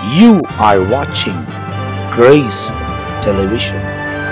You are watching Grace Television.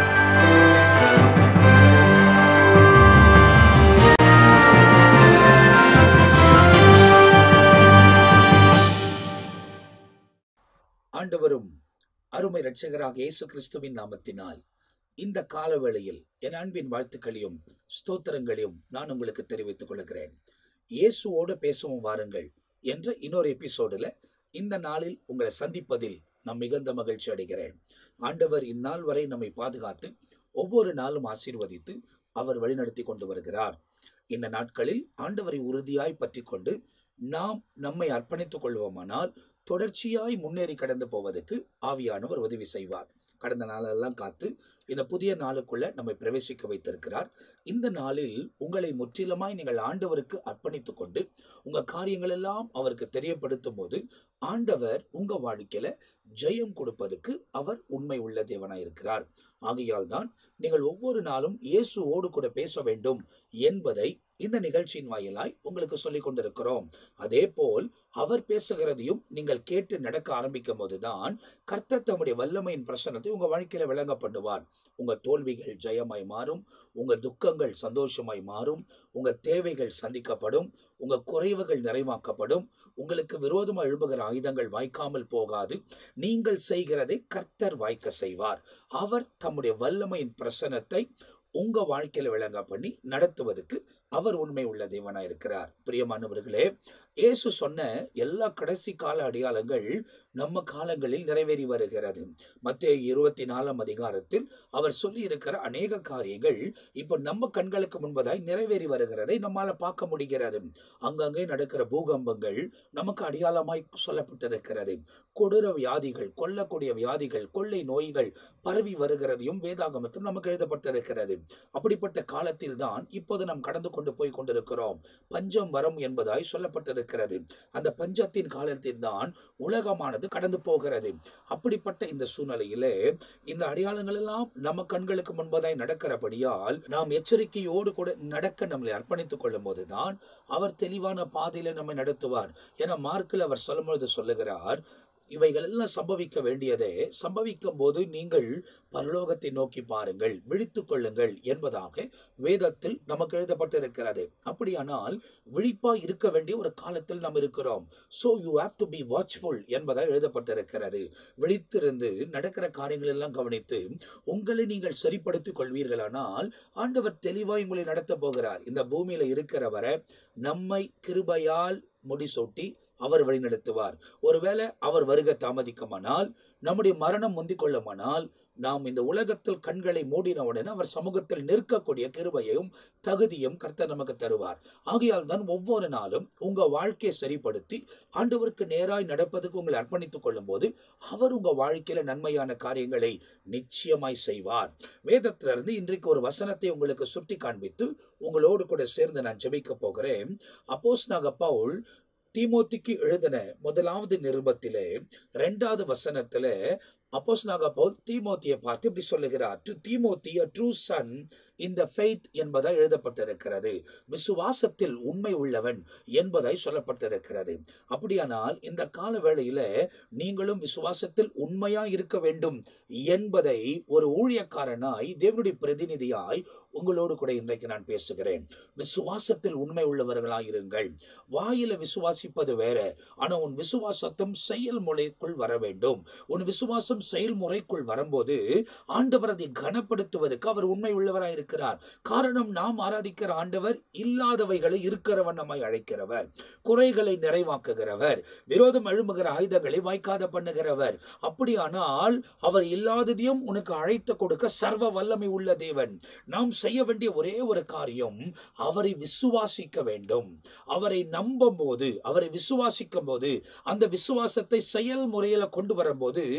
ஆண்டவரும் அருமை இரட்சகராக இயேசு கிறிஸ்துவின் நாமத்தினால் இந்த காலவேளையில் என் அன்பின் வாழ்த்துக்களையும் ஸ்தோத்திரங்களையும் நான் உங்களுக்கு தெரிவித்துக் கொள்கிறேன் இயேசுவோடு பேசவும் வாருங்கள் என்ற இன்னொரு எபிசோடுல இந்த நாளில் உங்களை சந்திப்பதில் நான் மிகுந்த மகிழ்ச்சி அடைகிறேன் ஆண்டவர் இந்நாள் வரை நம்மை பாதுகாத்து ஒவ்வொரு நாளும் ஆசீர்வதித்து அவர் வழிநடத்தி கொண்டு வருகிறார் இந்த நாட்களில் ஆண்டவரை உறுதியாய் பற்றி கொண்டு நாம் நம்மை அர்ப்பணித்துக் கொள்வோமானால் தொடர்ச்சியாய் முன்னேறி கடந்து போவதற்கு ஆவியானவர் உதவி செய்வார் கடந்த நாளெல்லாம் காத்து இந்த புதிய நாளுக்குள்ள நம்மை பிரவேசிக்க வைத்திருக்கிறார் இந்த நாளில் உங்களை முற்றிலுமாய் நீங்கள் ஆண்டவருக்கு அர்ப்பணித்துக் கொண்டு உங்க காரியங்கள் எல்லாம் அவருக்கு தெரியப்படுத்தும் போது ஆண்டவர் உங்க வாழ்க்கையில ஜெயம் கொடுப்பதற்கு அவர் உண்மை உள்ள தேவனாய் இருக்கிறார் ஆகையால் தான் நீங்கள் ஒவ்வொரு நாளும் இயேசுவோடு கூட பேச வேண்டும் என்பதை இந்த நிகழ்ச்சியின் வாயிலாய் உங்களுக்கு சொல்லிக் கொண்டிருக்கிறோம் அதே போல் அவர் பேசுகிறதையும் நீங்கள் கேட்டு நடக்க ஆரம்பிக்கும் போதுதான் கர்த்தர் தம்முடைய வல்லமையின் பிரசனத்தை உங்க வாழ்க்கையில விளங்க பண்ணுவார் உங்க தோல்விகள் ஜெயமாய் மாறும் உங்க துக்கங்கள் சந்தோஷமாய் மாறும் உங்க தேவைகள் சந்திக்கப்படும் உங்க குறைவுகள் நிறைவாக்கப்படும் உங்களுக்கு விரோதமாக எழுப்புகிற ஆயுதங்கள் வாய்க்காமல் போகாது நீங்கள் செய்கிறதை கர்த்தர் வாய்க்க செய்வார் அவர் தம்முடைய வல்லமையின் பிரசனத்தை உங்க வாழ்க்கையில விளங்க பண்ணி நடத்துவதற்கு அவர் உண்மை உள்ள தேவனா இருக்கிறார் பிரியமானவர்களே இயேசு சொன்ன எல்லா கடைசி கால அடையாளங்கள் நம்ம காலங்களில் நிறைவேறி வருகிறது மத்திய இருபத்தி நாலாம் அதிகாரத்தில் அவர் சொல்லி இருக்கிற அநேக காரியங்கள் இப்ப நம்ம கண்களுக்கு முன்பதாய் நிறைவேறி வருகிறதை நம்மால பார்க்க முடிகிறது அங்கங்கே நடக்கிற பூகம்பங்கள் நமக்கு அடையாளமாய் சொல்லப்பட்டிருக்கிறது கொடூர வியாதிகள் கொல்லக்கூடிய வியாதிகள் கொள்ளை நோய்கள் பரவி வருகிறதையும் வேதாகமத்தில் நமக்கு எழுதப்பட்டிருக்கிறது அப்படிப்பட்ட காலத்தில் தான் இப்போது நாம் கடந்து கொண்டு போய் கொண்டிருக்கிறோம் பஞ்சம் வரம் என்பதாய் சொல்லப்பட்டிருக்கிறது அந்த பஞ்சத்தின் காலத்தில் தான் உலகமானது கடந்து போகிறது அப்படிப்பட்ட இந்த சூழ்நிலையிலே இந்த அடையாளங்கள் எல்லாம் நம்ம கண்களுக்கு முன்பதாய் நடக்கிறபடியால் நாம் எச்சரிக்கையோடு கூட நடக்க நம்மளை அர்ப்பணித்துக் கொள்ளும் போதுதான் அவர் தெளிவான பாதையில நம்மை நடத்துவார் என மார்க்கில் அவர் சொல்லும்பொழுது சொல்லுகிறார் இவைகள் எல்லாம் சம்பவிக்க வேண்டியதே சம்பவிக்கும் போது நீங்கள் பரலோகத்தை நோக்கி பாருங்கள் விழித்துக் கொள்ளுங்கள் என்பதாக வேதத்தில் நமக்கு எழுதப்பட்டிருக்கிறது அப்படியானால் விழிப்பா இருக்க வேண்டிய ஒரு காலத்தில் நாம் இருக்கிறோம் so you have to be watchful என்பதாக எழுதப்பட்டிருக்கிறது விழித்திருந்து நடக்கிற காரியங்கள் எல்லாம் கவனித்து உங்களை நீங்கள் சரிப்படுத்திக் கொள்வீர்களானால் ஆண்டவர் தெளிவாய் உங்களை நடத்த போகிறார் இந்த பூமியில இருக்கிறவரை நம்மை கிருபையால் முடிசூட்டி அவர் வழிநடத்துவார் ஒருவேளை அவர் வருக தாமதிக்குமானால் நம்முடைய மரணம் முந்திக் கொள்ளுமானால் நாம் இந்த உலகத்தில் கண்களை மூடினவுடனே அவர் சமூகத்தில் நிற்கக்கூடிய கிருபையும் தகுதியும் கர்த்தர் நமக்கு தருவார் ஆகையால் தான் ஒவ்வொரு நாளும் உங்க வாழ்க்கையை சரிப்படுத்தி ஆண்டவருக்கு நேராய் நடப்பதுக்கு உங்களை அர்ப்பணித்துக் கொள்ளும் போது அவர் உங்க வாழ்க்கையில நன்மையான காரியங்களை நிச்சயமாய் செய்வார் வேதத்திலிருந்து இன்றைக்கு ஒரு வசனத்தை உங்களுக்கு சுட்டி காண்பித்து உங்களோடு கூட சேர்ந்து நான் ஜெபிக்க போகிறேன் அப்போஸ் நாக பவுல் தீமோத்திக்கு எழுதின முதலாவது நிருபத்திலே இரண்டாவது வசனத்துல அப்போஸ் நாக பவுல் தீமோத்தியை பார்த்து இப்படி சொல்லுகிறார் to Timothy a true son in the faith என்பதாய் எழுதப்பட்டிருக்கிறது விசுவாசத்தில் உண்மை உள்ளவன் என்பதாய் சொல்லப்பட்டிருக்கிறது அப்படியானால் இந்த கால வேளையில நீங்களும் விசுவாசத்தில் உண்மையா இருக்க வேண்டும் என்பதை ஒரு ஊழியக்காரனாய் தேவனுடைய பிரதிநிதியாய் உங்களோடு கூட இன்றைக்கு நான் பேசுகிறேன் விசுவாசத்தில் உண்மை உள்ளவர்களாயிருங்கள் வாயில விசுவாசிப்பது வேற ஆனா உன் விசுவாசத்தும் செயல்முறைக்குள் வர வேண்டும் உன் விசுவாசம் செயல்முறைக்குள் வரும்போது ஆண்டவர் அதை கனப்படுத்துவதற்கு அவர் உண்மை உள்ளவராய் இருக்கிறார் காரணம் நாம் ஆராதிக்கிற ஆண்டவர் இல்லாதவைகளை இருக்கிறவன் நம்மை அழைக்கிறவர் குறைகளை நிறைவாக்குகிறவர் விரோதம் எழும்புகிற ஆயுதங்களை வாய்க்காத பண்ணுகிறவர் அப்படியானால் அவர் இல்லாததையும் உனக்கு அழைத்து கொடுக்க சர்வ வல்லமை உள்ள தேவன் நாம் செய்ய வேண்டிய ஒரே ஒரு காரியம் அவரை விசுவாசிக்க வேண்டும் அவரை நம்பும் போது அவரை விசுவாசிக்கும் போது அந்த விசுவாசத்தை செயல்முறையில கொண்டு வரும்போது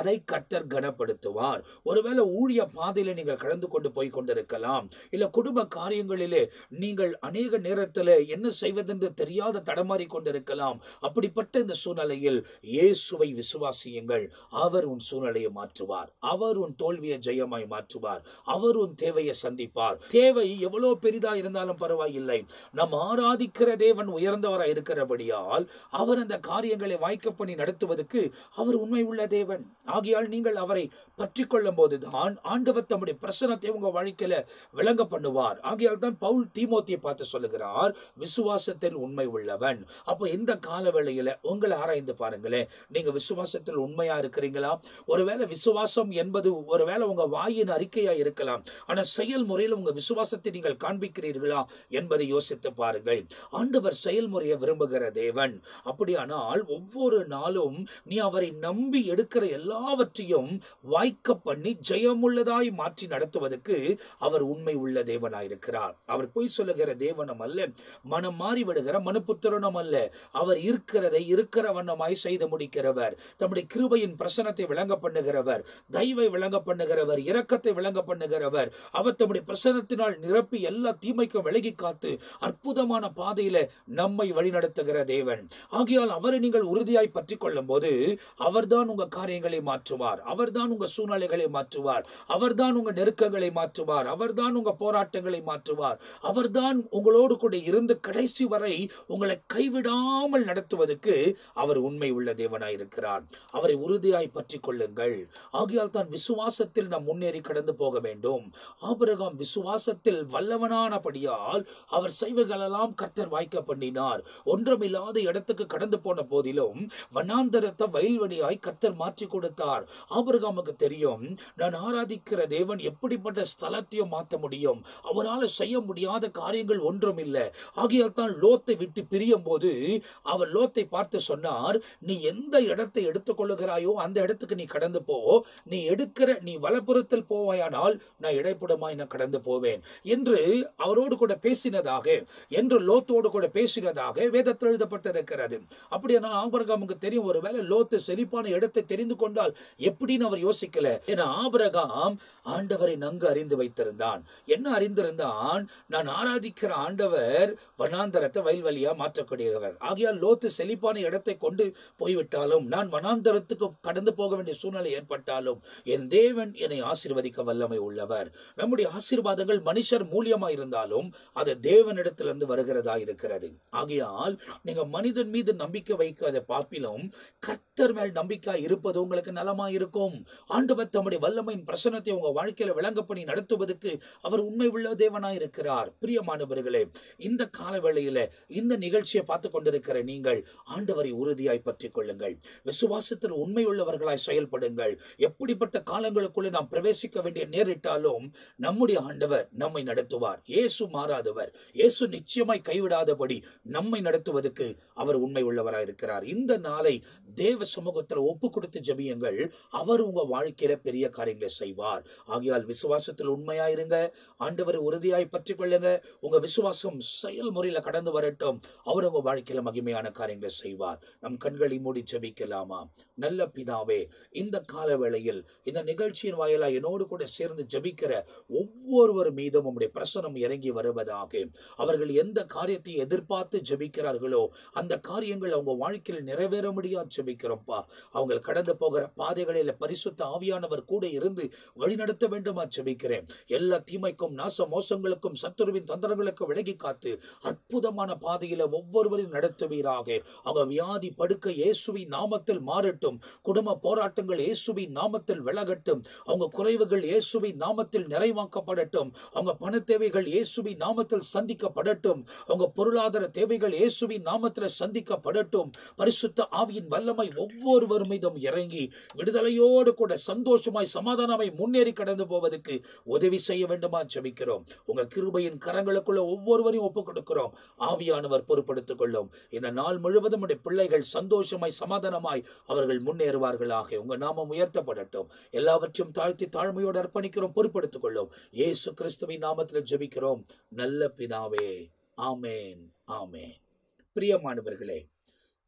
அதை கர்த்தர் கனப்படுத்துவார் ஒருவேளை ஊழிய பாதையில நீங்கள் கடந்து கொண்டு போய் கொண்டிருக்கலாம் இல்ல குடும்ப காரியங்களிலே நீங்கள் அநேக நேரத்துல என்ன செய்வதென்று தெரியாத தடமாறி கொண்டிருக்கலாம் அப்படிப்பட்ட இந்த சூழ்நிலையில் இயேசுவை விசுவாசியுங்கள் அவர் உன் சூழ்நிலையை மாற்றுவார் அவர் உன் தோல்வியை ஜெயமாய் மாற்றுவார் அவர் உன் தேவையை சந்திப்பார் தேவை எவ்வளவு பெரிதா இருந்தாலும் பரவாயில்லை நம் ஆராதிக்கிற தேவன் உயர்ந்தவராய் இருக்கிறபடியால் அவர் அந்த காரியங்களை வாய்க்க பண்ணி நடத்துவதற்கு அவர் உண்மை உள்ள தேவன் ஆகையால் நீங்கள் அவரை பற்றி கொள்ளும் போதுதான் ஆண்டவர் தம்முடைய பிரசனத்தை உங்க வாழ்க்கையில விளங்க பண்ணுவார் ஆகையால் தான் பவுல் தீமோத்தியை பார்த்து சொல்லுகிறார் விசுவாசத்தில் உண்மை உள்ளவன் அப்போ இந்த கால வேளையில உங்களை ஆராய்ந்து பாருங்களேன் நீங்க விசுவாசத்தில் உண்மையா இருக்கிறீங்களா ஒருவேளை விசுவாசம் என்பது ஒருவேளை உங்க வாயின் அறிக்கையா இருக்கலாம் ஆனா செயல்முறையில் உங்க விசுவாசத்தை நீங்கள் காண்பிக்கிறீர்களா என்பதை யோசித்து பாருங்கள் ஆண்டவர் செயல்முறையை விரும்புகிற தேவன் அப்படியானால் ஒவ்வொரு நாளும் நீ அவரை நம்பி எடுக்கிற எல்லாவற்றையும் வாய்க்க பண்ணி ஜெயமுள்ளதாய் மாற்றி நடத்துவதற்கு அவர் உண்மை உள்ள தேவனாயிருக்கிறார் அவர் பொய் சொல்லுகிற தேவனம் அல்ல மனம் மாறி விடுகிற மனுப்புத்திரனும் அல்ல அவர் இருக்கிறதை இருக்கிற வண்ணமாய் செய்து முடிக்கிறவர் தம்முடைய கிருபையின் பிரசனத்தை விளங்க பண்ணுகிறவர் தயவை விளங்க பண்ணுகிறவர் இரக்கத்தை விளங்க பண்ணுகிறவர் அவர் தம்முடைய பிரசனத்தினால் நிரப்பி எல்லா தீமைக்கும் விலகி காத்து அற்புதமான பாதையில நம்மை வழிநடத்துகிற தேவன் ஆகையால் அவரை நீங்கள் உறுதியாய் பற்றி கொள்ளும் போது அவர்தான் உங்க காரியங்களை மாற்றுவார் அவர்தான் உங்க சூழ்நிலைகளை மாற்றுவார் அவர்தான் உங்க நெருக்கங்களை மாற்றுவார் அவர்தான் உங்க போராட்டங்களை மாற்றுவார் அவர்தான் உங்களோடு கூட இருந்து கடைசி வரை உங்களை கைவிடாமல் நடத்துவதற்கு அவர் உண்மை உள்ள தேவனாயிருக்கிறார் அவரை உறுதியாய் பற்றி கொள்ளுங்கள் ஆகையால் தான் விசுவாசத்தில் நாம் முன்னேறி கடந்து போக வேண்டும் ஆபிரகாம் விசுவாசத்தில் வல்லவனானபடியால் அவர் செய்வகளெல்லாம் கர்த்தர் வாய்க்க பண்ணினார் ஒன்றுமில்லாத இடத்துக்கு கடந்து போன போதிலும் வனாந்தரத்தை வயல்வெளியாய் கர்த்தர் மாற்றி கொடுத்தார் ஆபிரகாமுக்கு தெரியும் நான் ஆராதிக்கிற தேவன் எப்படிப்பட்ட ஸ்தலத்தையும் மாற்ற முடியும் அவரால் செய்ய முடியாத காரியங்கள் ஒன்றும் இல்லை ஆகையால் தான் லோத்தை விட்டு பிரியும் போது அவர் லோத்தை பார்த்து சொன்னார் நீ எந்த இடத்தை எடுத்துக்கொள்ளுகிறாயோ அந்த இடத்துக்கு நீ கடந்து போ நீ எடுக்கிற நீ வலப்புறத்தில் போவாயானால் நான் இடைப்புடமாய் நான் கடந்து போவேன் என்று அவரோடு கூட பேசினதாக என்று லோத்தோடு கூட பேசினதாக வேதத்தில் எழுதப்பட்டிருக்கிறது அப்படியானா ஆபரகாமுக்கு தெரியும் ஒருவேளை லோத்து செழிப்பான இடத்தை தெரிந்து கொண்டால் எப்படின்னு அவர் யோசிக்கல ஏன்னா ஆபரகாம் ஆண்டவரை நன்கு அறிந்து வைத்திருந்தான் என்ன அறிந்திருந்தான் நான் ஆராதிக்கிற ஆண்டவர் வனாந்தரத்தை வயல்வெளியா மாற்றக்கூடியவர் ஆகையால் லோத்து செழிப்பான இடத்தை கொண்டு போய்விட்டாலும் நான் வனாந்தரத்துக்கு கடந்து போக வேண்டிய சூழ்நிலை ஏற்பட்டாலும் என் தேவன் என்னை ஆசீர்வதிக்க வல்லமை உள்ளவர் நம்முடைய ஆசீர்வாதங்கள் மனுஷர் மூலியமா இருந்தாலும் அது தேவனிடத்திலிருந்து வருகிறதா இருக்கிறது ஆகையால் நீங்க மனிதன் மீது நம்பிக்கை வைக்காத பாப்பிலும் கர்த்தர் மேல் நம்பிக்கை இருப்பது உங்களுக்கு நலமா இருக்கும் ஆண்டவர் தம்முடைய வல்லமையின் பிரசனத்தை உங்க வாழ்க்கையில விளங்க பண்ணி நடத்துவதற்கு அவர் உண்மை உள்ள தேவனாய் இருக்கிறார் பிரியமானவர்களே இந்த கால வேளையில இந்த நிகழ்ச்சியை பார்த்து கொண்டிருக்கிற நீங்கள் ஆண்டவரை உறுதியாய் பற்றிக் கொள்ளுங்கள் விசுவாசத்தில் உண்மை உள்ளவர்களாய் செயல்படுங்கள் எப்படிப்பட்ட காலங்களுக்குள்ள நாம் பிரவேசிக்க வேண்டிய நேரிட்டாலும் நம்முடைய ஆண்டவர் நம்மை நடத்துவார் இயேசு மாறாதவர் இயேசு நிச்சயமாய் கைவிடாதபடி நம்மை நடத்துவதற்கு அவர் உண்மை உள்ளவராய் இருக்கிறார் இந்த நாளை தேவ சமூகத்தில் ஒப்பு கொடுத்து ஜெபியுங்கள் அவர் உங்க வாழ்க்கையில பெரிய காரியங்களை செய்வார் ஆகையால் விசுவாசத்தில் உண்மையாயிருங்க ஆண்டவரை உறுதியாய் பற்றிக் கொள்ளுங்க உங்க விசுவாசம் செயல்முறையில கடந்து வரட்டும் அவர் உங்க வாழ்க்கையில மகிமையான காரியங்களை செய்வார் நம் கண்களை மூடி ஜெபிக்கலாமா நல்ல பிதாவே இந்த கால வேளையில் இந்த நிகழ்ச்சியின் வாயிலா என்னோடு கூட சேர்ந்து ஜெபிக்கிற ஒவ்வொருவர் மீதும் உம்முடைய பிரசனம் இறங்கி வருவதாக அவர்கள் எந்த காரியத்தை எதிர்பார்த்து ஜெபிக்கிறார்களோ அந்த காரியங்கள் அவங்க வாழ்க்கையில் நிறைவேற முடியாது ஜெபிக்கிறோம்ப்பா அவங்க கடந்து போகிற பாதைகளில் பரிசுத்த ஆவியானவர் கூட இருந்து வழிநடத்த வேண்டுமா ஜெபிக்கிறேன் எல்லா தீமைக்கும் நாச மோசங்களுக்கும் சத்துருவின் தந்திரங்களுக்கும் விலகி காத்து அற்புதமான பாதையில ஒவ்வொருவரையும் நடத்துவீராக அவங்க வியாதி படுக்க இயேசுவின் நாமத்தில் மாறட்டும் குடும்ப போராட்டங்கள் இயேசுவின் நாமத்தில் விலகட்டும் அவங்க குறைவுகள் இயேசுவின் நாமத்தில் நிறைவாக்கப்படட்டும் அவங்க பண தேவைகள் இயேசுவின் நாமத்தில் சந்திக்கப்படட்டும் அவங்க பொருளாதார தேவைகள் இயேசுவின் நாமத்தில் சந்திக்கப்படட்டும் பரிசுத்த ஆவியின் வல்லமை ஒவ்வொருவர் மீதும் இறங்கி விடுதலையோடு கூட சந்தோஷமாய் சமாதானமாய் முன்னேறி கடந்து போவதற்கு உதவி செய்ய வேண்டுமா ஜெபிக்கிறோம் உங்க கிருபையின் கரங்களுக்குள்ள ஒவ்வொருவரையும் ஒப்புக் கொடுக்கிறோம் ஆவியானவர் பொறுப்படுத்திக் கொள்ளும் இந்த நாள் முழுவதும் உடைய பிள்ளைகள் சந்தோஷமாய் சமாதானமாய் அவர்கள் முன்னேறுவார்களாக உங்க நாமம் உயர்த்தப்படட்டும் எல்லாவற்றையும் தாழ்த்தி தாழ்மையோடு அர்ப்பணிக்கிறோம் பொறுப்படுத்திக் கொள்ளும் இயேசு கிறிஸ்துவின் நாமத்தில் ஜெபிக்கிறோம் நல்ல பிதாவே ஆமேன் ஆமேன் பிரியமானவர்களே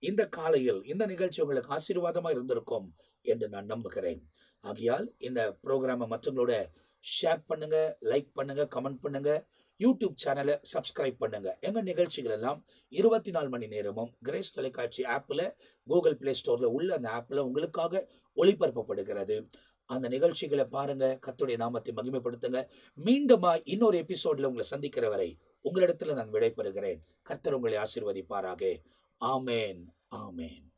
இந்த காலையில் இந்த நிகழ்ச்சி உங்களுக்கு ஆசீர்வாதமா இருந்திருக்கும் என்று நான் நம்புகிறேன் ஆகையால் இந்த ப்ரோக்ராமை மற்றவங்களோட ஷேர் பண்ணுங்க லைக் பண்ணுங்க கமெண்ட் பண்ணுங்க யூடியூப் சேனலை சப்ஸ்கிரைப் பண்ணுங்க எங்க நிகழ்ச்சிகள் எல்லாம் இருபத்தி நாலு மணி நேரமும் கிரேஸ் தொலைக்காட்சி ஆப்ல கூகுள் பிளே ஸ்டோர்ல உள்ள அந்த ஆப்ல உங்களுக்காக ஒளிபரப்பப்படுகிறது அந்த நிகழ்ச்சிகளை பாருங்க கர்த்தருடைய நாமத்தை மகிமைப்படுத்துங்க மீண்டுமா இன்னொரு எபிசோட்ல உங்களை சந்திக்கிற வரை உங்களிடத்துல நான் விடைபெறுகிறேன் கர்த்தர் உங்களை ஆசீர்வதிப்பாராக ஆமேன் ஆமேன்